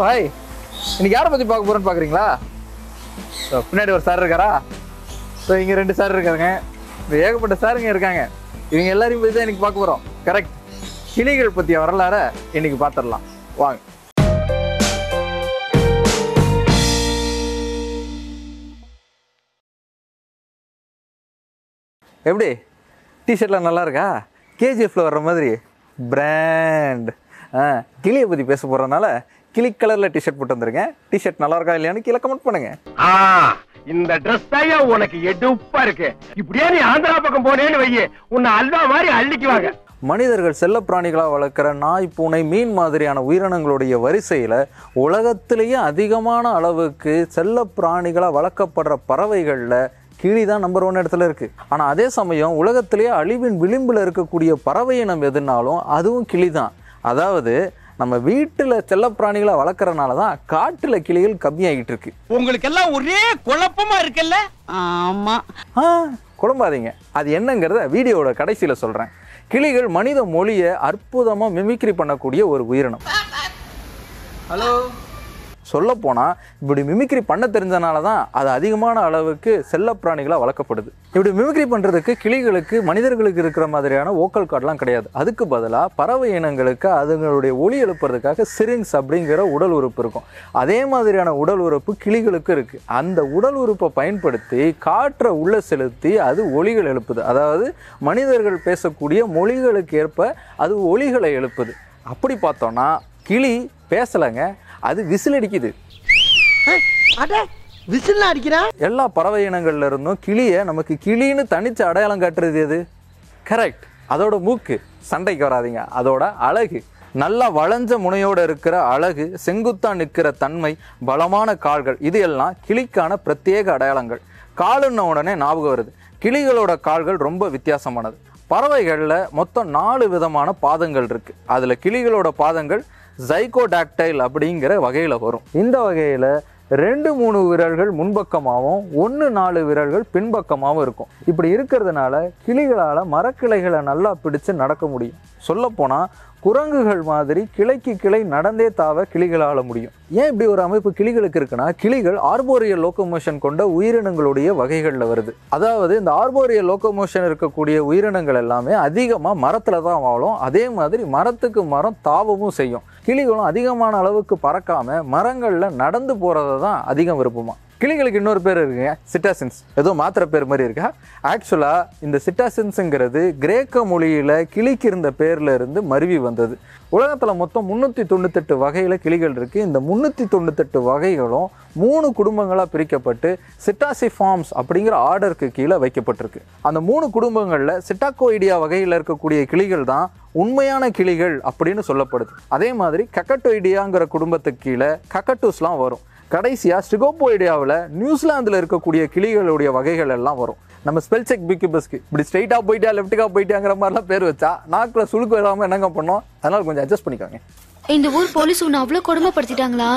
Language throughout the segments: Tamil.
ஹாய் இன்னைக்கு யாரை பற்றி பார்க்க போகிறோன்னு பார்க்குறீங்களா ஸோ பின்னாடி ஒரு சார் இருக்காரா ஸோ இங்கே ரெண்டு சார் இருக்காங்க இந்த ஏகப்பட்ட சாருங்க இருக்காங்க இவங்க எல்லாரையும் பற்றி தான் இன்னைக்கு பார்க்க போகிறோம் கரெக்ட் கிளிகள் பற்றிய வரலாற இன்னைக்கு பார்த்துடலாம் வாங்க எப்படி டிஷர்ட்லாம் நல்லா இருக்கா கேஜிஎஃப்ல வர்ற மாதிரி பிராண்ட் ஆ கிளியை பற்றி பேச போகிறதுனால கிளி கலரில் டிஷர்ட் போட்டு வந்திருக்கேன் டிஷர்ட் நல்லா இருக்கா இல்லையான்னு கீழே கமெண்ட் பண்ணுங்க ஆ, இந்த ட்ரெஸ் தான் உனக்கு எடுப்பா இருக்கு இப்படியே நீ ஆந்திரா பக்கம் போனேன்னு வையே உன்னை அல்வா மாதிரி அள்ளிக்குவாங்க மனிதர்கள் செல்ல பிராணிகளாக வளர்க்குற நாய் பூனை மீன் மாதிரியான உயிரினங்களுடைய வரிசையில் உலகத்திலேயே அதிகமான அளவுக்கு செல்ல பிராணிகளாக வளர்க்கப்படுற பறவைகளில் கிளி தான் நம்பர் ஒன் இடத்துல இருக்குது ஆனால் அதே சமயம் உலகத்திலேயே அழிவின் விளிம்பில் இருக்கக்கூடிய பறவை இனம் எதுனாலும் அதுவும் கிளி தான் அதாவது நம்ம வீட்டில் செல்ல பிராணிகளை வளர்க்குறனால தான் காட்டில் கிளிகள் கம்மியாகிட்டு இருக்கு உங்களுக்கு எல்லாம் ஒரே குழப்பமா இருக்குல்ல ஆமா ஆ குழம்பாதீங்க அது என்னங்கிறத வீடியோவோட கடைசியில் சொல்கிறேன் கிளிகள் மனித மொழியை அற்புதமாக மிமிக்ரி பண்ணக்கூடிய ஒரு உயிரினம் ஹலோ சொல்லப்போனால் இப்படி மிமிக்ரி பண்ண தெரிஞ்சனால தான் அது அதிகமான அளவுக்கு செல்லப்பிராணிகளாக வளர்க்கப்படுது இப்படி மிமிக்ரி பண்ணுறதுக்கு கிளிகளுக்கு மனிதர்களுக்கு இருக்கிற மாதிரியான ஓக்கல் கார்டெலாம் கிடையாது அதுக்கு பதிலாக பறவை இனங்களுக்கு அதுங்களுடைய ஒளி எழுப்புறதுக்காக சிரிங்ஸ் அப்படிங்கிற உடல் உறுப்பு இருக்கும் அதே மாதிரியான உடல் உறுப்பு கிளிகளுக்கு இருக்குது அந்த உடல் உறுப்பை பயன்படுத்தி காற்றை உள்ளே செலுத்தி அது ஒலிகள் எழுப்புது அதாவது மனிதர்கள் பேசக்கூடிய மொழிகளுக்கு ஏற்ப அது ஒலிகளை எழுப்புது அப்படி பார்த்தோன்னா கிளி பேசலைங்க அது விசில் அடிக்குது அட விசில் அடிக்கிறா எல்லா பறவை இனங்கள்ல இருந்தும் கிளியை நமக்கு கிளின்னு தனிச்சு அடையாளம் காட்டுறது எது கரெக்ட் அதோட மூக்கு சண்டைக்கு வராதீங்க அதோட அழகு நல்லா வளைஞ்ச முனையோட இருக்கிற அழகு செங்குத்தா நிற்கிற தன்மை பலமான கால்கள் இது எல்லாம் கிளிக்கான பிரத்யேக அடையாளங்கள் காலுன்ன உடனே ஞாபகம் வருது கிளிகளோட கால்கள் ரொம்ப வித்தியாசமானது பறவைகளில் மொத்தம் நாலு விதமான பாதங்கள் இருக்கு அதுல கிளிகளோட பாதங்கள் ஜைகோடாக்டைல் அப்படிங்கிற வகையில் வரும் இந்த வகையில் ரெண்டு மூணு விரல்கள் முன்பக்கமாகவும் ஒன்று நாலு விரல்கள் பின்பக்கமாகவும் இருக்கும் இப்படி இருக்கிறதுனால கிளிகளால் மரக்கிளைகளை நல்லா பிடிச்சு நடக்க முடியும் சொல்லப்போனால் குரங்குகள் மாதிரி கிளைக்கு கிளை நடந்தே தாவ கிளிகளால் முடியும் ஏன் இப்படி ஒரு அமைப்பு கிளிகளுக்கு இருக்குன்னா கிளிகள் ஆர்போரியல் லோக்கோமோஷன் கொண்ட உயிரினங்களுடைய வகைகளில் வருது அதாவது இந்த ஆர்போரியல் லோக்கோமோஷன் இருக்கக்கூடிய உயிரினங்கள் எல்லாமே அதிகமாக மரத்தில் தான் வாழும் அதே மாதிரி மரத்துக்கு மரம் தாவவும் செய்யும் கிளிகளும் அதிகமான அளவுக்கு பறக்காம மரங்களில் நடந்து போகிறத தான் அதிகம் விருப்பமா கிளிகளுக்கு இன்னொரு பேர் இருக்குங்க சிட்டாசின்ஸ் ஏதோ மாத்திரை பேர் மாதிரி இருக்கா ஆக்சுவலாக இந்த சிட்டாசின்ஸுங்கிறது கிரேக்க மொழியில் கிளிக்கு இருந்த பேர்ல இருந்து மருவி வந்தது உலகத்தில் மொத்தம் முந்நூற்றி தொண்ணூத்தெட்டு வகையில் கிளிகள் இருக்குது இந்த முந்நூற்றி தொண்ணூத்தெட்டு வகைகளும் மூணு குடும்பங்களாக பிரிக்கப்பட்டு சிட்டாசி ஃபார்ம்ஸ் அப்படிங்கிற ஆர்டருக்கு கீழே வைக்கப்பட்டிருக்கு அந்த மூணு குடும்பங்களில் சிட்டாக்கோயிடியா வகையில் இருக்கக்கூடிய கிளிகள் தான் உண்மையான கிளிகள் அப்படின்னு சொல்லப்படுது அதே மாதிரி கக்கட்டோயிடியாங்கிற குடும்பத்துக்கு கீழே கக்கட்டூஸ்லாம் வரும் கடைசியாக ஸ்டிகோப்போயிடியாவில் நியூசிலாந்தில் இருக்கக்கூடிய கிளிகளுடைய வகைகள் எல்லாம் வரும் நம்ம ஸ்பெல் செக் பிக்யூபஸ்க்கு இப்படி ஸ்ட்ரைட்டாக போயிட்டா லெஃப்ட்டுக்காக போயிட்டாங்கிற மாதிரிலாம் பேர் வச்சா நாக்கில் சுழுக்கு வராமல் என்னங்க பண்ணோம் அதனால் கொஞ்சம் அட்ஜஸ்ட் பண்ணிக்கோங்க இந்த ஊர் போலீஸ் உன்னை அவ்வளவு கொடுமைப்படுத்திட்டாங்களா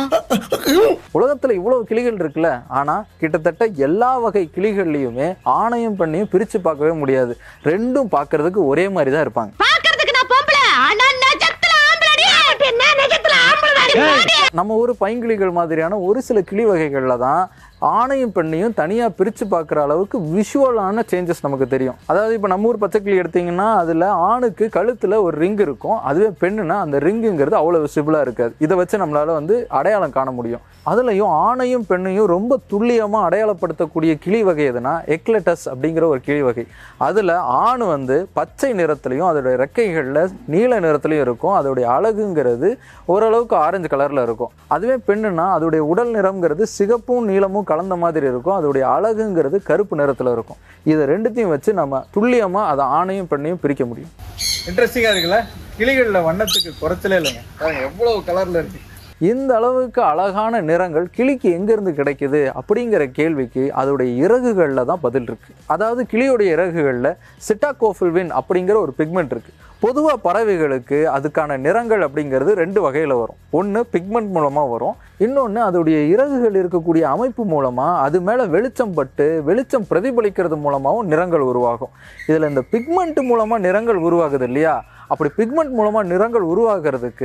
உலகத்தில் இவ்வளவு கிளிகள் இருக்குல்ல ஆனால் கிட்டத்தட்ட எல்லா வகை கிளிகள்லையுமே ஆணையம் பண்ணியும் பிரித்து பார்க்கவே முடியாது ரெண்டும் பார்க்கறதுக்கு ஒரே மாதிரி தான் இருப்பாங்க பாக்குறதுக்கு நான் பொம்பளை ஆனா நெஜத்துல ஆம்பளடி என்ன நெஜத்துல ஆம்பளடி நம்ம ஊர் பைங்கிளிகள் மாதிரியான ஒரு சில கிளி வகைகளில் தான் ஆணையும் பெண்ணையும் தனியாக பிரித்து பார்க்குற அளவுக்கு விஷுவலான சேஞ்சஸ் நமக்கு தெரியும் அதாவது இப்போ நம்ம ஊர் பச்சைக்கிளி எடுத்தீங்கன்னா அதில் ஆணுக்கு கழுத்தில் ஒரு ரிங் இருக்கும் அதுவே பெண்ணுனா அந்த ரிங்குங்கிறது அவ்வளோ விசிபிளாக இருக்காது இதை வச்சு நம்மளால் வந்து அடையாளம் காண முடியும் அதுலேயும் ஆணையும் பெண்ணையும் ரொம்ப துல்லியமாக அடையாளப்படுத்தக்கூடிய கிளி வகை எதுனா எக்லெட்டஸ் அப்படிங்கிற ஒரு கிளி வகை அதில் ஆண் வந்து பச்சை நிறத்துலையும் அதோடைய ரெக்கைகளில் நீல நிறத்துலையும் இருக்கும் அதோடைய அழகுங்கிறது ஓரளவுக்கு ஆரஞ்சு கலரில் இருக்கும் அதுவே பெண்ணுனா அதோடைய உடல் நிறம்ங்கிறது சிகப்பும் நீலமும் கலந்த மாதிரி இருக்கும் அதோடைய அழகுங்கிறது கருப்பு நிறத்தில் இருக்கும் இதை ரெண்டுத்தையும் வச்சு நம்ம துல்லியமாக அதை ஆணையும் பெண்ணையும் பிரிக்க முடியும் இன்ட்ரெஸ்டிங்காக இருக்குல்ல கிளிகளில் வண்ணத்துக்கு குறைச்சலே இல்லைங்க எவ்வளோ கலரில் இருக்கு இந்த அளவுக்கு அழகான நிறங்கள் கிளிக்கு எங்கேருந்து கிடைக்குது அப்படிங்கிற கேள்விக்கு அதோடைய இறகுகளில் தான் பதில் இருக்கு அதாவது கிளியோடைய இறகுகளில் சிட்டாகோஃபில்வின் அப்படிங்கிற ஒரு பிக்மெண்ட் இருக்கு பொதுவாக பறவைகளுக்கு அதுக்கான நிறங்கள் அப்படிங்கிறது ரெண்டு வகையில் வரும் ஒன்று பிக்மெண்ட் மூலமாக வரும் இன்னொன்று அதோடைய இறகுகள் இருக்கக்கூடிய அமைப்பு மூலமாக அது மேலே வெளிச்சம் பட்டு வெளிச்சம் பிரதிபலிக்கிறது மூலமாகவும் நிறங்கள் உருவாகும் இதில் இந்த பிக்மெண்ட் மூலமாக நிறங்கள் உருவாகுது இல்லையா அப்படி பிக்மெண்ட் மூலமாக நிறங்கள் உருவாகிறதுக்கு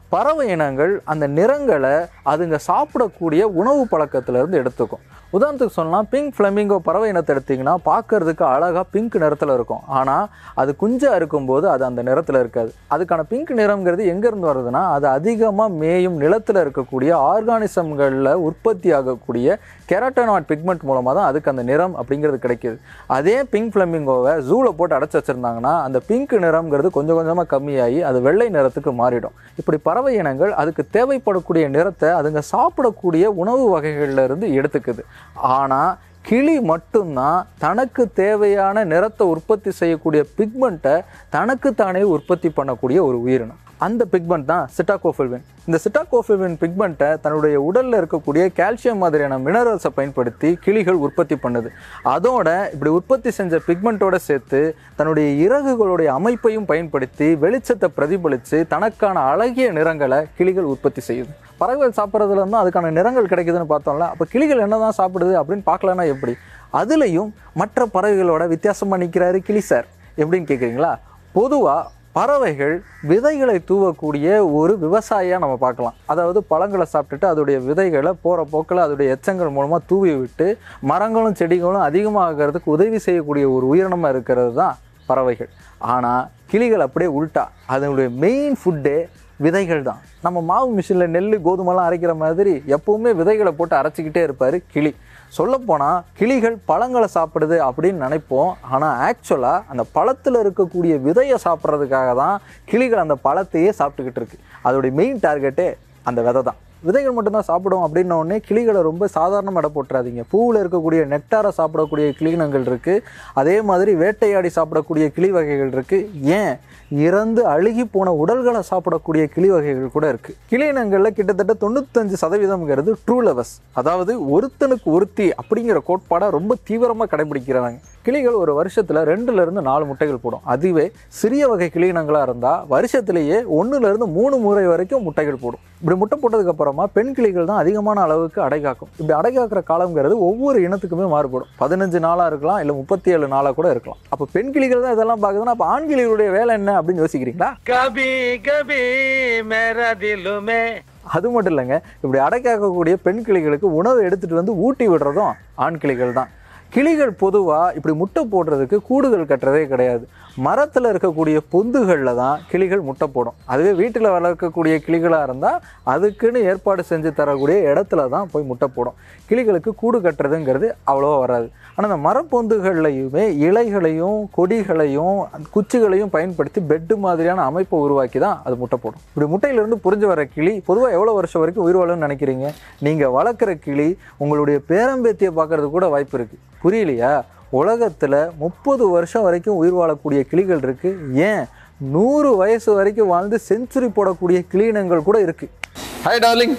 பறவை இனங்கள் அந்த நிறங்களை அதுங்க சாப்பிடக்கூடிய உணவு பழக்கத்திலிருந்து எடுத்துக்கும் உதாரணத்துக்கு சொல்லலாம் பிங்க் ஃப்ளமிங்கோ பறவை இனத்தை எடுத்திங்கன்னா பார்க்கறதுக்கு அழகாக பிங்க் நிறத்தில் இருக்கும் ஆனால் அது குஞ்சா இருக்கும்போது அது அந்த நிறத்தில் இருக்காது அதுக்கான பிங்க் நிறம்ங்கிறது எங்கேருந்து வருதுன்னா அது அதிகமாக மேயும் நிலத்தில் இருக்கக்கூடிய ஆர்கானிசம்களில் உற்பத்தி ஆகக்கூடிய கெரட்டனாட் பிக்மெண்ட் மூலமாக தான் அதுக்கு அந்த நிறம் அப்படிங்கிறது கிடைக்கிது அதே பிங்க் ஃப்ளமிங்கோவை ஜூவில் போட்டு அடைச்சி வச்சுருந்தாங்கன்னா அந்த பிங்க் நிறம்ங்கிறது கொஞ்சம் கொஞ்சமாக கம்மியாகி அது வெள்ளை நிறத்துக்கு மாறிடும் இப்படி பறவை இனங்கள் அதுக்கு தேவைப்படக்கூடிய நிறத்தை அதுங்க சாப்பிடக்கூடிய உணவு வகைகள்ல இருந்து எடுத்துக்குது ஆனால் கிளி மட்டும்தான் தனக்கு தேவையான நிறத்தை உற்பத்தி செய்யக்கூடிய பிக்மெண்ட்டை தனக்குத்தானே உற்பத்தி பண்ணக்கூடிய ஒரு உயிரினம் அந்த பிக்மெண்ட் தான் சிட்டாகோஃபில்வின் இந்த சிட்டாகோஃபில்வின் பிக்மெண்ட்டை தன்னுடைய உடலில் இருக்கக்கூடிய கால்சியம் மாதிரியான மினரல்ஸை பயன்படுத்தி கிளிகள் உற்பத்தி பண்ணுது அதோட இப்படி உற்பத்தி செஞ்ச பிக்மெண்ட்டோட சேர்த்து தன்னுடைய இறகுகளுடைய அமைப்பையும் பயன்படுத்தி வெளிச்சத்தை பிரதிபலித்து தனக்கான அழகிய நிறங்களை கிளிகள் உற்பத்தி செய்யுது பறவைகள் சாப்பிட்றதுல இருந்தால் அதுக்கான நிறங்கள் கிடைக்குதுன்னு பார்த்தோம்ல அப்போ கிளிகள் என்னதான் சாப்பிடுது அப்படின்னு பார்க்கலன்னா எப்படி அதுலேயும் மற்ற பறவைகளோட வித்தியாசமாக நிற்கிறாரு கிளி சார் எப்படின்னு கேட்குறீங்களா பொதுவாக பறவைகள் விதைகளை தூவக்கூடிய ஒரு விவசாயியாக நம்ம பார்க்கலாம் அதாவது பழங்களை சாப்பிட்டுட்டு அதோடைய விதைகளை போகிற போக்கில் அதோடைய எச்சங்கள் மூலமாக தூவி விட்டு மரங்களும் செடிகளும் அதிகமாகிறதுக்கு உதவி செய்யக்கூடிய ஒரு உயிரினமாக இருக்கிறது தான் பறவைகள் ஆனால் கிளிகள் அப்படியே உள்டா அதனுடைய மெயின் ஃபுட்டே விதைகள் தான் நம்ம மாவு மிஷினில் நெல் கோதுமைலாம் அரைக்கிற மாதிரி எப்பவுமே விதைகளை போட்டு அரைச்சிக்கிட்டே இருப்பார் கிளி சொல்லப்போனால் கிளிகள் பழங்களை சாப்பிடுது அப்படின்னு நினைப்போம் ஆனால் ஆக்சுவலாக அந்த பழத்தில் இருக்கக்கூடிய விதையை சாப்பிட்றதுக்காக தான் கிளிகள் அந்த பழத்தையே சாப்பிட்டுக்கிட்டு இருக்கு அதோடைய மெயின் டார்கெட்டே அந்த விதை தான் விதைகள் மட்டும்தான் சாப்பிடும் அப்படின்ன உடனே கிளிகளை ரொம்ப சாதாரணமாக இட போட்டுறாதீங்க பூவில் இருக்கக்கூடிய நெக்டாரை சாப்பிடக்கூடிய கிளியினங்கள் இருக்குது அதே மாதிரி வேட்டையாடி சாப்பிடக்கூடிய கிளி வகைகள் இருக்குது ஏன் இறந்து அழுகி போன உடல்களை சாப்பிடக்கூடிய கிளி வகைகள் கூட இருக்குது கிளியினங்களில் கிட்டத்தட்ட தொண்ணூத்தஞ்சு சதவீதம்ங்கிறது ட்ரூ லவர்ஸ் அதாவது ஒருத்தனுக்கு ஒருத்தி அப்படிங்கிற கோட்பாடை ரொம்ப தீவிரமாக கடைபிடிக்கிறாங்க கிளிகள் ஒரு வருஷத்தில் ரெண்டுலேருந்து நாலு முட்டைகள் போடும் அதுவே சிறிய வகை கிளியினங்களாக இருந்தால் வருஷத்திலேயே ஒன்றுலேருந்து மூணு முறை வரைக்கும் முட்டைகள் போடும் இப்படி முட்டை போட்டதுக்கு அப்புறமா பெண் கிளிகள் தான் அதிகமான அளவுக்கு அடை காக்கும் இப்படி அடை காக்கிற காலங்கிறது ஒவ்வொரு இனத்துக்குமே மாறுபடும் பதினஞ்சு நாளாக இருக்கலாம் இல்லை முப்பத்தி ஏழு நாளாக கூட இருக்கலாம் அப்போ பெண் கிளிகள் தான் இதெல்லாம் பார்க்குதுன்னா அப்போ ஆண் கிளிகளுடைய வேலை என்ன அப்படின்னு யோசிக்கிறீங்களா கபி கபி மேரா திலுமே அது மட்டும் இல்லைங்க இப்படி அடை காக்கக்கூடிய பெண் கிளிகளுக்கு உணவு எடுத்துகிட்டு வந்து ஊட்டி விடுறதும் ஆண் கிளிகள் தான் கிளிகள் பொதுவாக இப்படி முட்டை போடுறதுக்கு கூடுகள் கட்டுறதே கிடையாது மரத்தில் இருக்கக்கூடிய பொந்துகளில் தான் கிளிகள் முட்டை போடும் அதுவே வீட்டில் வளர்க்கக்கூடிய கிளிகளாக இருந்தால் அதுக்குன்னு ஏற்பாடு செஞ்சு தரக்கூடிய இடத்துல தான் போய் முட்டை போடும் கிளிகளுக்கு கூடு கட்டுறதுங்கிறது அவ்வளோவா வராது ஆனால் இந்த மரப்பொந்துகள்லையுமே இலைகளையும் கொடிகளையும் குச்சிகளையும் பயன்படுத்தி பெட்டு மாதிரியான அமைப்பை உருவாக்கி தான் அது முட்டை போடும் இப்படி முட்டையிலிருந்து புரிஞ்சு வர கிளி பொதுவாக எவ்வளோ வருஷம் வரைக்கும் உயிர் வாழும்னு நினைக்கிறீங்க நீங்கள் வளர்க்குற கிளி உங்களுடைய பேரம்பேத்தியை பார்க்கறதுக்கு கூட வாய்ப்பு இருக்குது புரியலையா உலகத்தில் முப்பது வருஷம் வரைக்கும் உயிர் வாழக்கூடிய கிளிகள் இருக்குது ஏன் நூறு வயசு வரைக்கும் வாழ்ந்து செஞ்சுரி போடக்கூடிய கிளீனங்கள் கூட இருக்குது ஹாய் டார்லிங்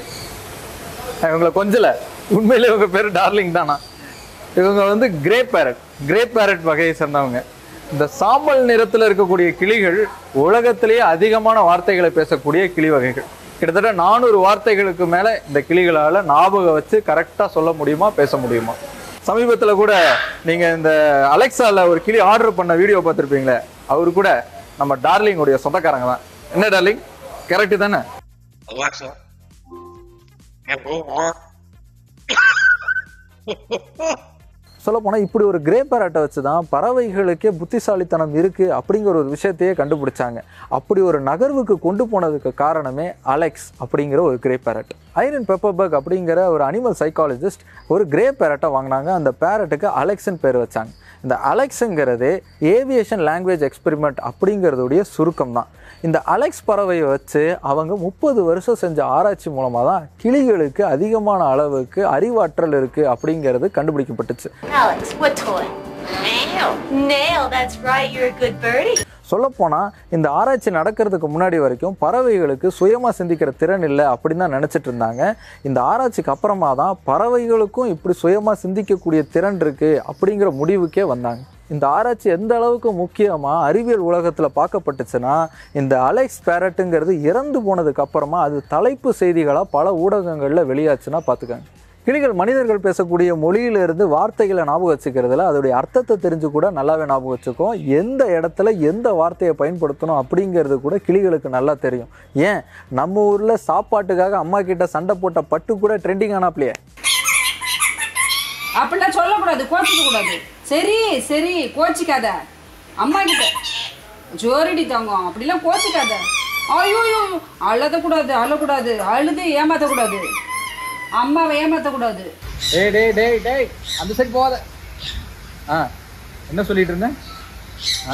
இவங்களை கொஞ்சல உண்மையிலே இவங்க பேர் டார்லிங் தானா இவங்க வந்து கிரே பேரட் கிரே பேரட் வகையை சேர்ந்தவங்க இந்த சாம்பல் நிறத்தில் இருக்கக்கூடிய கிளிகள் உலகத்திலேயே அதிகமான வார்த்தைகளை பேசக்கூடிய கிளி வகைகள் கிட்டத்தட்ட நானூறு வார்த்தைகளுக்கு மேலே இந்த கிளிகளால் ஞாபகம் வச்சு கரெக்டாக சொல்ல முடியுமா பேச முடியுமா சமீபத்தில் கூட நீங்கள் இந்த அலெக்சாவில் ஒரு கிளி ஆர்டர் பண்ண வீடியோ பார்த்துருப்பீங்களே அவரு கூட நம்ம டார்லிங்குடைய சொந்தக்காரங்க தான் என்ன டார்லிங் கரெக்டு தானே Alexa. And move on. சொல்லப்போனால் இப்படி ஒரு கிரே பேரட்டை வச்சு தான் பறவைகளுக்கே புத்திசாலித்தனம் இருக்குது அப்படிங்கிற ஒரு விஷயத்தையே கண்டுபிடிச்சாங்க அப்படி ஒரு நகர்வுக்கு கொண்டு போனதுக்கு காரணமே அலெக்ஸ் அப்படிங்கிற ஒரு கிரே பேரட் ஐரன் பெப்பர்பர்க் அப்படிங்கிற ஒரு அனிமல் சைக்காலஜிஸ்ட் ஒரு கிரே பேரட்டை வாங்கினாங்க அந்த பேரட்டுக்கு அலெக்ஸ்ன்னு பேர் வச்சாங்க இந்த அலெக்ஸுங்கிறதே ஏவியேஷன் லாங்குவேஜ் எக்ஸ்பெரிமெண்ட் அப்படிங்கிறதுடைய சுருக்கம் தான் இந்த அலெக்ஸ் பறவையை வச்சு அவங்க முப்பது வருஷம் செஞ்ச ஆராய்ச்சி மூலமாக தான் கிளிகளுக்கு அதிகமான அளவுக்கு அறிவாற்றல் இருக்குது அப்படிங்கிறது கண்டுபிடிக்கப்பட்டுச்சு Alex, what toy? Nail. Nail, that's right, you're a good birdie. சொல்லப்போனால் இந்த ஆராய்ச்சி நடக்கிறதுக்கு முன்னாடி வரைக்கும் பறவைகளுக்கு சுயமாக சிந்திக்கிற திறன் இல்லை அப்படின்னு தான் நினச்சிட்டு இருந்தாங்க இந்த ஆராய்ச்சிக்கு அப்புறமா தான் பறவைகளுக்கும் இப்படி சுயமாக சிந்திக்கக்கூடிய திறன் இருக்குது அப்படிங்கிற முடிவுக்கே வந்தாங்க இந்த ஆராய்ச்சி எந்த அளவுக்கு முக்கியமாக அறிவியல் உலகத்தில் பார்க்கப்பட்டுச்சுன்னா இந்த அலெக்ஸ் பேரட்டுங்கிறது இறந்து போனதுக்கு அப்புறமா அது தலைப்பு செய்திகளாக பல ஊடகங்களில் வெளியாச்சுன்னா பார்த்துக்கங்க கிளிகள் மனிதர்கள் பேசக்கூடிய மொழியிலிருந்து வார்த்தைகளை ஞாபகம் வச்சுக்கிறதுல அதோடைய அர்த்தத்தை தெரிஞ்சு கூட நல்லாவே ஞாபகம் வச்சுக்கும் எந்த இடத்துல எந்த வார்த்தையை பயன்படுத்தணும் அப்படிங்கிறது கூட கிளிகளுக்கு நல்லா தெரியும் ஏன் நம்ம ஊரில் சாப்பாட்டுக்காக அம்மா கிட்ட சண்டை போட்ட பட்டு கூட ட்ரெண்டிங் ஆனாப்லையே அப்படிலாம் சொல்லக்கூடாது கோச்சிக்க கூடாது சரி சரி கோச்சிக்காத அம்மா கிட்ட ஜோரடி தங்கம் அப்படிலாம் கோச்சிக்காத ஐயோ ஐயோ அழதக்கூடாது அழக்கூடாது அழுது ஏமாத்தக்கூடாது அம்மாவை ஏமாத்தக்கூடாது டேய் டேய் டேய் டேய் அந்த சைடு போகாத ஆ என்ன சொல்லிட்டு இருந்தேன் ஆ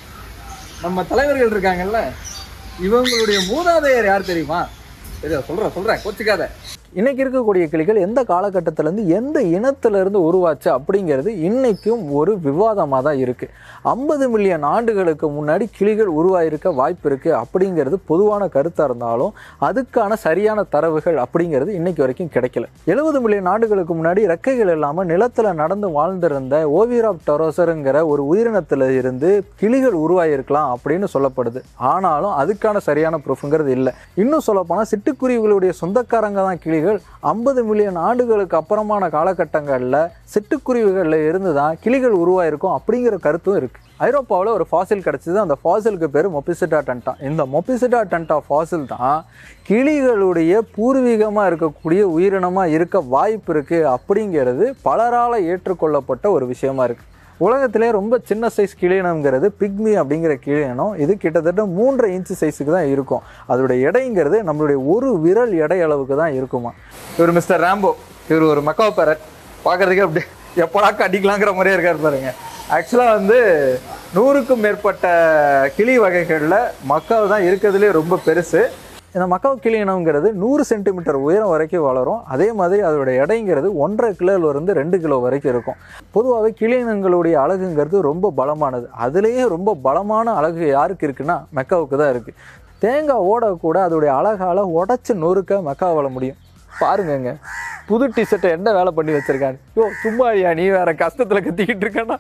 நம்ம தலைவர்கள் இருக்காங்கல்ல இவங்களுடைய மூதாதையர் யார் தெரியுமா சரி சொல்கிறேன் சொல்கிறேன் கோச்சிக்காத இன்னைக்கு இருக்கக்கூடிய கிளிகள் எந்த காலகட்டத்திலேருந்து எந்த இனத்திலிருந்து உருவாச்சு அப்படிங்கிறது இன்னைக்கும் ஒரு விவாதமாக தான் இருக்குது ஐம்பது மில்லியன் ஆண்டுகளுக்கு முன்னாடி கிளிகள் உருவாயிருக்க வாய்ப்பு இருக்குது அப்படிங்கிறது பொதுவான கருத்தாக இருந்தாலும் அதுக்கான சரியான தரவுகள் அப்படிங்கிறது இன்னைக்கு வரைக்கும் கிடைக்கல எழுபது மில்லியன் ஆண்டுகளுக்கு முன்னாடி ரெக்கைகள் இல்லாமல் நிலத்தில் நடந்து வாழ்ந்திருந்த ஓவியராப் டொரோசருங்கிற ஒரு உயிரினத்தில் இருந்து கிளிகள் உருவாயிருக்கலாம் அப்படின்னு சொல்லப்படுது ஆனாலும் அதுக்கான சரியான ப்ரூஃப்ங்கிறது இல்லை இன்னும் சொல்லப்போனால் சிட்டுக்குருவிகளுடைய சொந்தக்காரங்க தான் கிளிகள் ஐம்பது மில்லியன் ஆண்டுகளுக்கு அப்புறமான காலகட்டங்களில் சிட்டுக்குருவிகளில் இருந்து தான் கிளிகள் உருவாயிருக்கும் அப்படிங்கிற கருத்தும் இருக்குது ஐரோப்பாவில் ஒரு ஃபாசில் கிடச்சிது அந்த ஃபாசிலுக்கு பேர் மொபிசிட்டா டென்டா இந்த மொபிசிட்டா டென்டா ஃபாசில் தான் கிளிகளுடைய பூர்வீகமாக இருக்கக்கூடிய உயிரினமாக இருக்க வாய்ப்பு இருக்குது அப்படிங்கிறது பலரால் ஏற்றுக்கொள்ளப்பட்ட ஒரு விஷயமா இருக்குது உலகத்திலே ரொம்ப சின்ன சைஸ் கிளியினம்ங்கிறது பிக்மி அப்படிங்கிற கிளியினம் இது கிட்டத்தட்ட மூன்றரை இன்ச்சு சைஸுக்கு தான் இருக்கும் அதோட எடைங்கிறது நம்மளுடைய ஒரு விரல் எடை அளவுக்கு தான் இருக்குமா இவர் மிஸ்டர் ராம்போ இவர் ஒரு மக்கா பேரட் பார்க்கறதுக்கே அப்படி எப்படாக்க அடிக்கலாங்கிற மாதிரியே இருக்கார் பாருங்க ஆக்சுவலாக வந்து நூறுக்கும் மேற்பட்ட கிளி வகைகளில் மக்காவு தான் இருக்கிறதுலே ரொம்ப பெருசு இந்த மக்காவு கிளி இனம்ங்கிறது நூறு சென்டிமீட்டர் உயரம் வரைக்கும் வளரும் அதே மாதிரி அதோட எடைங்கிறது ஒன்றரை கிலோல இருந்து ரெண்டு கிலோ வரைக்கும் இருக்கும் பொதுவாகவே கிளி இனங்களுடைய அழகுங்கிறது ரொம்ப பலமானது அதுலேயே ரொம்ப பலமான அழகு யாருக்கு இருக்குன்னா மெக்காவுக்கு தான் இருக்குது தேங்காய் ஓட கூட அதோடைய அழகால் உடச்சி நொறுக்க மெக்காவால் முடியும் பாருங்கங்க புது டிஷர்ட்டை என்ன வேலை பண்ணி வச்சிருக்காரு யோ சும்மா ஐயா நீ வேற கஷ்டத்தில் கத்திக்கிட்டு இருக்கேன்னா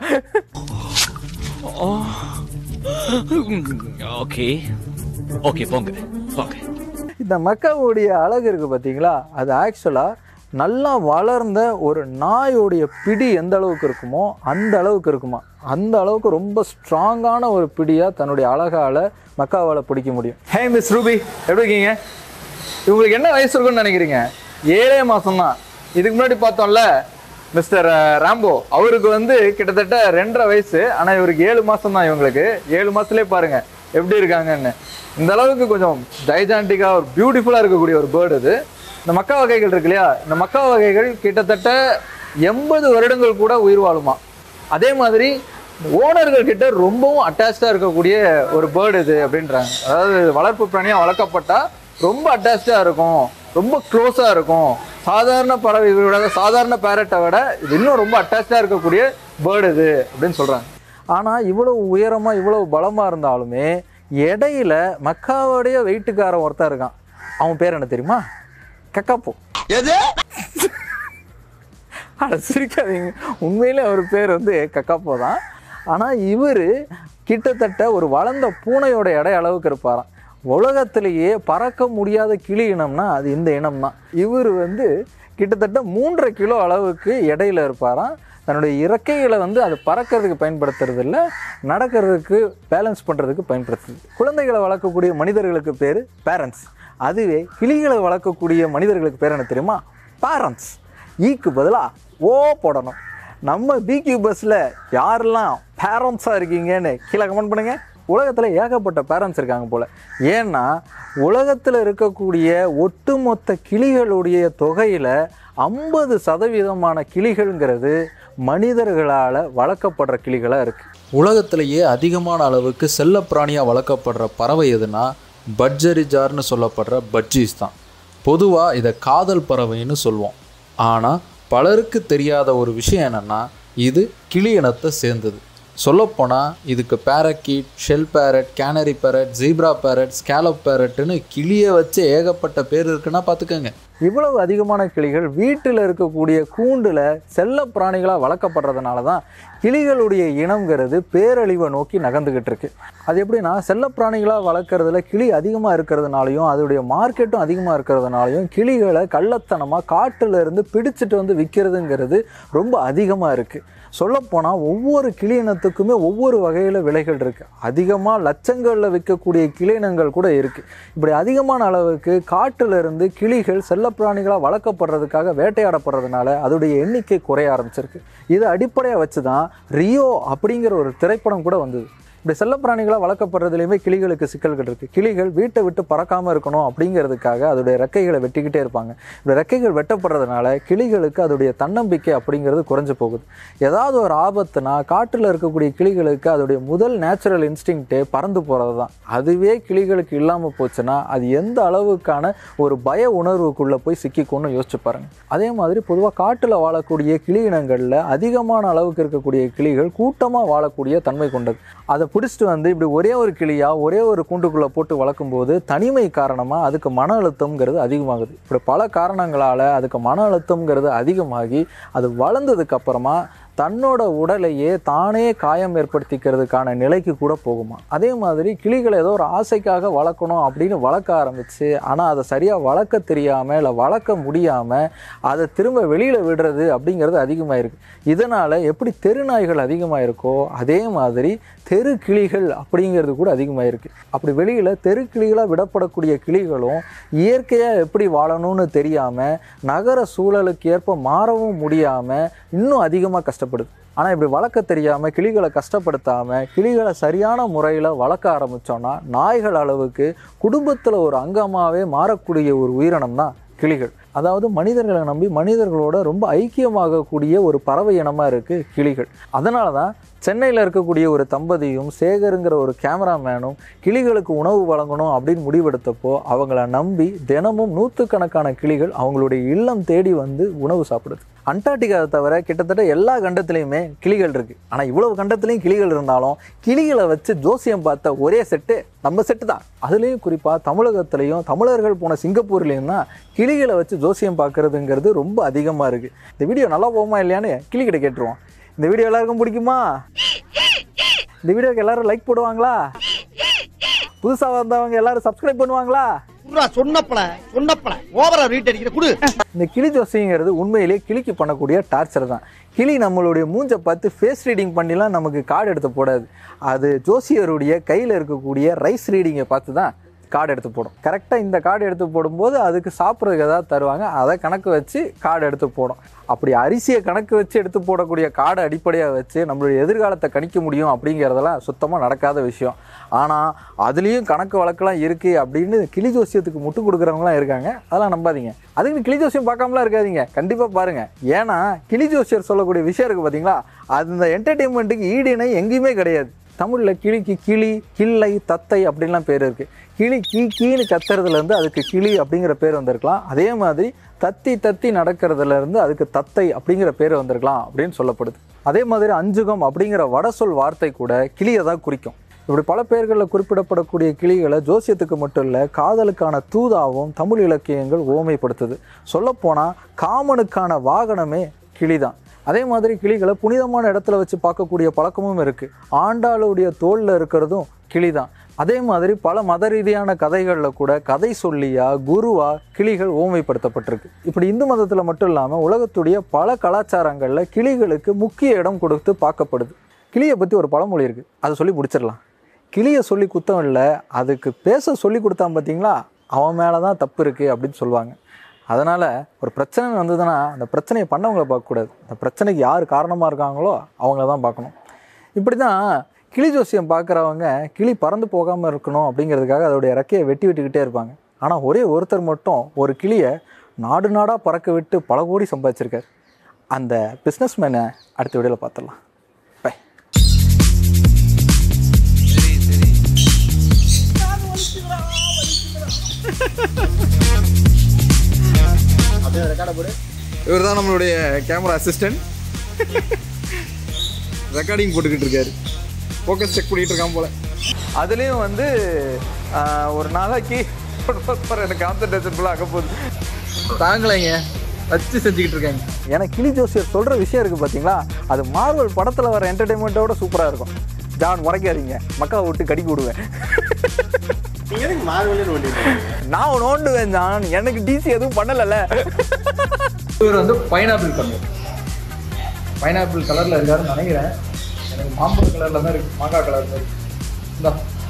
ஓகே ஓகே போங்க போங்க இந்த மக்காவுடைய அழகு இருக்குது பார்த்தீங்களா அது ஆக்சுவலாக நல்லா வளர்ந்த ஒரு நாயோடைய பிடி எந்த அளவுக்கு இருக்குமோ அந்த அளவுக்கு இருக்குமா அந்த அளவுக்கு ரொம்ப ஸ்ட்ராங்கான ஒரு பிடியாக தன்னுடைய அழகால் மக்காவால் பிடிக்க முடியும் ஹே மிஸ் ரூபி எப்படி இருக்கீங்க இவங்களுக்கு என்ன வயசு இருக்குன்னு நினைக்கிறீங்க ஏழே மாதம்தான் இதுக்கு முன்னாடி பார்த்தோம்ல மிஸ்டர் ராம்போ அவருக்கு வந்து கிட்டத்தட்ட ரெண்டரை வயசு ஆனால் இவருக்கு ஏழு மாதம் தான் இவங்களுக்கு ஏழு மாதத்துலேயே பாருங்க எப்படி இருக்காங்கன்னு இந்த அளவுக்கு கொஞ்சம் டைஜாண்டிக்காக ஒரு பியூட்டிஃபுல்லாக இருக்கக்கூடிய ஒரு பேர்டு இது இந்த மக்கா வகைகள் இருக்கு இல்லையா இந்த மக்கா வகைகள் கிட்டத்தட்ட எண்பது வருடங்கள் கூட உயிர் வாழுமா அதே மாதிரி ஓனர்கள் கிட்ட ரொம்பவும் அட்டாச்சாக இருக்கக்கூடிய ஒரு பேர்டு இது அப்படின்றாங்க அதாவது வளர்ப்பு பிராணியாக வளர்க்கப்பட்டா ரொம்ப அட்டாச்சாக இருக்கும் ரொம்ப க்ளோஸாக இருக்கும் சாதாரண பறவைகளோட சாதாரண பேரட்டை விட இது இன்னும் ரொம்ப அட்டாச்சாக இருக்கக்கூடிய பேர்டு இது அப்படின்னு சொல்கிறாங்க ஆனால் இவ்வளவு உயரமாக இவ்வளவு பலமாக இருந்தாலுமே இடையில மக்காவோடைய வெயிட்டுக்காரன் ஒருத்தன் இருக்கான் அவன் பேர் என்ன தெரியுமா கக்காப்போ எது அட சிரிக்காதீங்க உண்மையிலே அவர் பேர் வந்து கக்காப்போ தான் ஆனால் இவர் கிட்டத்தட்ட ஒரு வளர்ந்த பூனையோட எடை அளவுக்கு இருப்பாராம் உலகத்திலேயே பறக்க முடியாத கிளி இனம்னா அது இந்த இனம் தான் இவர் வந்து கிட்டத்தட்ட மூன்றரை கிலோ அளவுக்கு எடையில இருப்பாராம் தன்னுடைய இறக்கைகளை வந்து அது பறக்கிறதுக்கு பயன்படுத்துறது இல்ல நடக்கிறதுக்கு பேலன்ஸ் பண்ணுறதுக்கு பயன்படுத்துது குழந்தைகளை வளர்க்கக்கூடிய மனிதர்களுக்கு பேர் பேரண்ட்ஸ் அதுவே கிளிகளை வளர்க்கக்கூடிய மனிதர்களுக்கு பேர் என்ன தெரியுமா பேரண்ட்ஸ் ஈக்கு பதிலாக ஓ போடணும் நம்ம பிக்யூ பஸ்ஸில் யாரெல்லாம் பேரண்ட்ஸாக இருக்கீங்கன்னு கீழே கமெண்ட் பண்ணுங்கள் உலகத்தில் ஏகப்பட்ட பேரண்ட்ஸ் இருக்காங்க போல் ஏன்னா உலகத்தில் இருக்கக்கூடிய ஒட்டுமொத்த கிளிகளுடைய தொகையில் ஐம்பது சதவீதமான கிளிகள்ங்கிறது மனிதர்களால் வளர்க்கப்படுற கிளிகளாக இருக்குது உலகத்திலேயே அதிகமான அளவுக்கு செல்லப்பிராணியாக வளர்க்கப்படுற பறவை எதுனா பட்ஜரி ஜார்னு சொல்லப்படுற பட்ஜீஸ் தான் பொதுவாக இதை காதல் பறவைன்னு சொல்லுவோம் ஆனால் பலருக்கு தெரியாத ஒரு விஷயம் என்னென்னா இது கிளி இனத்தை சேர்ந்தது சொல்லப்போனால் இதுக்கு parakeet shell parrot canary parrot zebra parrot scallop பேரட்னு கிளியை வச்சு ஏகப்பட்ட பேர் இருக்குன்னா பார்த்துக்கோங்க இவ்வளவு அதிகமான கிளிகள் வீட்டில் இருக்கக்கூடிய கூண்டில் செல்ல பிராணிகளாக வளர்க்கப்படுறதுனால தான் கிளிகளுடைய இனம்ங்கிறது பேரழிவை நோக்கி நகர்ந்துகிட்டு இருக்கு அது எப்படின்னா செல்ல பிராணிகளாக வளர்க்குறதுல கிளி அதிகமாக இருக்கிறதுனாலையும் அதோடைய மார்க்கெட்டும் அதிகமாக இருக்கிறதுனாலையும் கிளிகளை கள்ளத்தனமாக காட்டுல இருந்து பிடிச்சிட்டு வந்து விற்கிறதுங்கிறது ரொம்ப அதிகமாக இருக்குது சொல்லப்போனால் ஒவ்வொரு கிளி இனத்துக்குமே ஒவ்வொரு வகையில் விலைகள் இருக்குது அதிகமாக லட்சங்களில் விற்கக்கூடிய கிளி இனங்கள் கூட இருக்குது இப்படி அதிகமான அளவுக்கு காட்டுல இருந்து கிளிகள் செல்லப்பிராணிகளாக வளர்க்கப்படுறதுக்காக வேட்டையாடப்படுறதுனால அதோடைய எண்ணிக்கை குறைய ஆரம்பிச்சிருக்கு இதை அடிப்படையாக வச்சு தான் ரியோரியோ அப்படிங்கிற ஒரு திரைப்படம் கூட வந்தது இப்படி செல்லப்பிராணிகளாக வளர்க்கப்படுறதுலையுமே கிளிகளுக்கு சிக்கல்கள் இருக்குது கிளிகள் வீட்டை விட்டு பறக்காமல் இருக்கணும் அப்படிங்கிறதுக்காக அதோடைய ரெக்கைகளை வெட்டிக்கிட்டே இருப்பாங்க இப்படி ரெக்கைகள் வெட்டப்படுறதுனால கிளிகளுக்கு அதோடைய தன்னம்பிக்கை அப்படிங்கிறது குறைஞ்சு போகுது ஏதாவது ஒரு ஆபத்துனா காட்டில் இருக்கக்கூடிய கிளிகளுக்கு அதோடைய முதல் நேச்சுரல் இன்ஸ்டிங்க்டே பறந்து போகிறது தான் அதுவே கிளிகளுக்கு இல்லாமல் போச்சுன்னா அது எந்த அளவுக்கான ஒரு பய உணர்வுக்குள்ளே போய் சிக்கிக்கொண்டு யோசிச்சு பாருங்க அதே மாதிரி பொதுவாக காட்டில் வாழக்கூடிய கிளி இனங்களில் அதிகமான அளவுக்கு இருக்கக்கூடிய கிளிகள் கூட்டமாக வாழக்கூடிய தன்மை கொண்டது அதை பிடிச்சிட்டு வந்து இப்படி ஒரே ஒரு கிளியாக ஒரே ஒரு கூண்டுக்குள்ளே போட்டு வளர்க்கும்போது தனிமை காரணமாக அதுக்கு மன அழுத்தம்ங்கிறது அதிகமாகுது இப்படி பல காரணங்களால் அதுக்கு மன அழுத்தம்ங்கிறது அதிகமாகி அது வளர்ந்ததுக்கு அப்புறமா தன்னோட உடலையே தானே காயம் ஏற்படுத்திக்கிறதுக்கான நிலைக்கு கூட போகுமா அதே மாதிரி கிளிகளை ஏதோ ஒரு ஆசைக்காக வளர்க்கணும் அப்படின்னு வளர்க்க ஆரம்பிச்சு ஆனால் அதை சரியாக வளர்க்க தெரியாமல் இல்லை வளர்க்க முடியாமல் அதை திரும்ப வெளியில் விடுறது அப்படிங்கிறது அதிகமாக இருக்குது இதனால் எப்படி தெருநாய்கள் அதிகமாக இருக்கோ அதே மாதிரி தெரு கிளிகள் அப்படிங்கிறது கூட அதிகமாக இருக்குது அப்படி வெளியில் தெரு கிளிகளாக விடப்படக்கூடிய கிளிகளும் இயற்கையாக எப்படி வாழணும்னு தெரியாமல் நகர சூழலுக்கு ஏற்ப மாறவும் முடியாமல் இன்னும் அதிகமாக கஷ்டப்படுது ஆனால் இப்படி வளர்க்க தெரியாமல் கிளிகளை கஷ்டப்படுத்தாமல் கிளிகளை சரியான முறையில் வளர்க்க ஆரம்பித்தோன்னா நாய்கள் அளவுக்கு குடும்பத்தில் ஒரு அங்கமாகவே மாறக்கூடிய ஒரு உயிரினம் தான் கிளிகள் அதாவது மனிதர்களை நம்பி மனிதர்களோட ரொம்ப ஐக்கியமாகக்கூடிய ஒரு பறவை இனமாக இருக்குது கிளிகள் அதனால தான் சென்னையில் இருக்கக்கூடிய ஒரு தம்பதியும் சேகருங்கிற ஒரு கேமராமேனும் கிளிகளுக்கு உணவு வழங்கணும் அப்படின்னு முடிவெடுத்தப்போ அவங்கள நம்பி தினமும் நூற்றுக்கணக்கான கிளிகள் அவங்களுடைய இல்லம் தேடி வந்து உணவு சாப்பிடுது அண்டார்டிகாவை தவிர கிட்டத்தட்ட எல்லா கண்டத்துலையுமே கிளிகள் இருக்குது ஆனால் இவ்வளவு கண்டத்துலேயும் கிளிகள் இருந்தாலும் கிளிகளை வச்சு ஜோசியம் பார்த்த ஒரே செட்டு நம்ம செட்டு தான் அதுலேயும் குறிப்பாக தமிழகத்துலேயும் தமிழர்கள் போன சிங்கப்பூர்லேயும் தான் கிளிகளை வச்சு ஜோசியம் பார்க்குறதுங்கிறது ரொம்ப அதிகமாக இருக்குது இந்த வீடியோ நல்லா போகுமா இல்லையான்னு கிளிக்கிட்ட கேட்டுருவோம் இந்த வீடியோ எல்லாருக்கும் பிடிக்குமா இந்த வீடியோக்கு எல்லாரும் லைக் போடுவாங்களா புதுசாக வந்தவங்க எல்லாரும் சப்ஸ்கிரைப் பண்ணுவாங்களா குடுறா சொன்னப்பல சொன்னப்பல ஓவரா ரீட் அடிக்கிற குடு இந்த கிளி ஜோசிங்கிறது உண்மையிலேயே கிளிக்கு பண்ணக்கூடிய டார்ச்சர் தான் கிளி நம்மளுடைய மூஞ்சை பார்த்து ஃபேஸ் ரீடிங் பண்ணிலாம் நமக்கு கார்டு எடுத்து போடாது அது ஜோசியருடைய கையில் இருக்கக்கூடிய ரைஸ் ரீடிங்கை பார்த்து தான் கார்டு எடுத்து போடும் கரெக்டாக இந்த கார்டு எடுத்து போடும்போது அதுக்கு சாப்பிட்றதுக்கு ஏதாவது தருவாங்க அதை கணக்கு வச்சு கார்டு எடுத்து போடும் அப்படி அரிசியை கணக்கு வச்சு எடுத்து போடக்கூடிய கார்டை அடிப்படையாக வச்சு நம்மளுடைய எதிர்காலத்தை கணிக்க முடியும் அப்படிங்கிறதெல்லாம் சுத்தமாக நடக்காத விஷயம் ஆனால் அதுலேயும் கணக்கு வழக்கெல்லாம் இருக்குது அப்படின்னு கிளி ஜோசியத்துக்கு முட்டு கொடுக்குறவங்களாம் இருக்காங்க அதெல்லாம் நம்பாதீங்க அதுக்கு கிளி ஜோசியம் பார்க்காமலாம் இருக்காதீங்க கண்டிப்பாக பாருங்கள் ஏன்னா கிளி ஜோசியர் சொல்லக்கூடிய விஷயம் இருக்குது பார்த்தீங்களா அது இந்த என்டர்டெயின்மெண்ட்டுக்கு ஈடிணை எங்கேயுமே கிடையாது தமிழில் கிளிக்கு கிளி கிள்ளை தத்தை அப்படின்லாம் பேர் இருக்குது கிளி கீ கீன்னு கத்துறதுலேருந்து அதுக்கு கிளி அப்படிங்கிற பேர் வந்திருக்கலாம் அதே மாதிரி தத்தி தத்தி நடக்கிறதுலேருந்து அதுக்கு தத்தை அப்படிங்கிற பேர் வந்திருக்கலாம் அப்படின்னு சொல்லப்படுது அதே மாதிரி அஞ்சுகம் அப்படிங்கிற வட சொல் வார்த்தை கூட கிளியை தான் குறிக்கும் இப்படி பல பெயர்களில் குறிப்பிடப்படக்கூடிய கிளிகளை ஜோசியத்துக்கு மட்டும் இல்லை காதலுக்கான தூதாவும் தமிழ் இலக்கியங்கள் ஓமைப்படுத்துது சொல்லப்போனால் காமனுக்கான வாகனமே கிளி தான் அதே மாதிரி கிளிகளை புனிதமான இடத்துல வச்சு பார்க்கக்கூடிய பழக்கமும் இருக்குது ஆண்டாளுடைய தோளில் இருக்கிறதும் கிளி தான் அதே மாதிரி பல மத ரீதியான கதைகளில் கூட கதை சொல்லியா குருவா கிளிகள் ஓமைப்படுத்தப்பட்டிருக்கு இப்படி இந்து மதத்தில் மட்டும் இல்லாமல் உலகத்துடைய பல கலாச்சாரங்களில் கிளிகளுக்கு முக்கிய இடம் கொடுத்து பார்க்கப்படுது கிளியை பற்றி ஒரு பழமொழி இருக்குது அதை சொல்லி முடிச்சிடலாம் கிளியை சொல்லி குத்தம் இல்லை அதுக்கு பேச சொல்லி கொடுத்தான் பார்த்தீங்களா அவன் மேலே தான் தப்பு இருக்குது அப்படின்னு சொல்லுவாங்க அதனால் ஒரு பிரச்சனை வந்ததுன்னா அந்த பிரச்சனையை பண்ணவங்கள பார்க்கக்கூடாது அந்த பிரச்சனைக்கு யார் காரணமாக இருக்காங்களோ அவங்கள தான் பார்க்கணும் இப்படி தான் கிளி ஜோசியம் பார்க்குறவங்க கிளி பறந்து போகாமல் இருக்கணும் அப்படிங்கிறதுக்காக அதோடைய ரெக்கையை வெட்டி விட்டுக்கிட்டே இருப்பாங்க ஆனால் ஒரே ஒருத்தர் மட்டும் ஒரு கிளியை நாடு நாடாக பறக்க விட்டு பல கோடி சம்பாதிச்சிருக்காரு அந்த பிஸ்னஸ் மேனை அடுத்த வீடியோவில் பார்த்துடலாம் பை இவர் தான் நம்மளுடைய கேமரா அசிஸ்டன்ட் ரெக்கார்டிங் போட்டுக்கிட்டு இருக்காரு ஃபோக்கஸ் செக் பண்ணிட்டு இருக்கான் போல அதுலேயும் வந்து ஆஹ், ஒரு நாளைக்கு எனக்கு கான்சன்ட்ரேஷன் ஃபுல்லாக ஆக போகுது தாங்கலைங்க வச்சு செஞ்சுக்கிட்டு இருக்காங்க எனக்கு கிளி ஜோசியர் சொல்ற விஷயம் இருக்கு பாத்தீங்களா அது மார்வல் படத்துல வர என்டர்டைன்மெண்ட்டோட சூப்பரா இருக்கும் ஜான் உரைக்காதீங்க மக்களை விட்டு கடிக்க விடுவேன் நீ எதுக்கு மார்வலே நோண்டி நான் நோண்டுவேன் ஜான் எனக்கு டிசி எதுவும் பண்ணலல இவர் வந்து பைனாப்பிள் கலர் பைனாப்பிள் கலரில் இருக்காருன்னு நினைக்கிறேன் எனக்கு மாம்பழ கலரில் தான் இருக்கு மாங்காய் கலர் மாதிரி இந்தா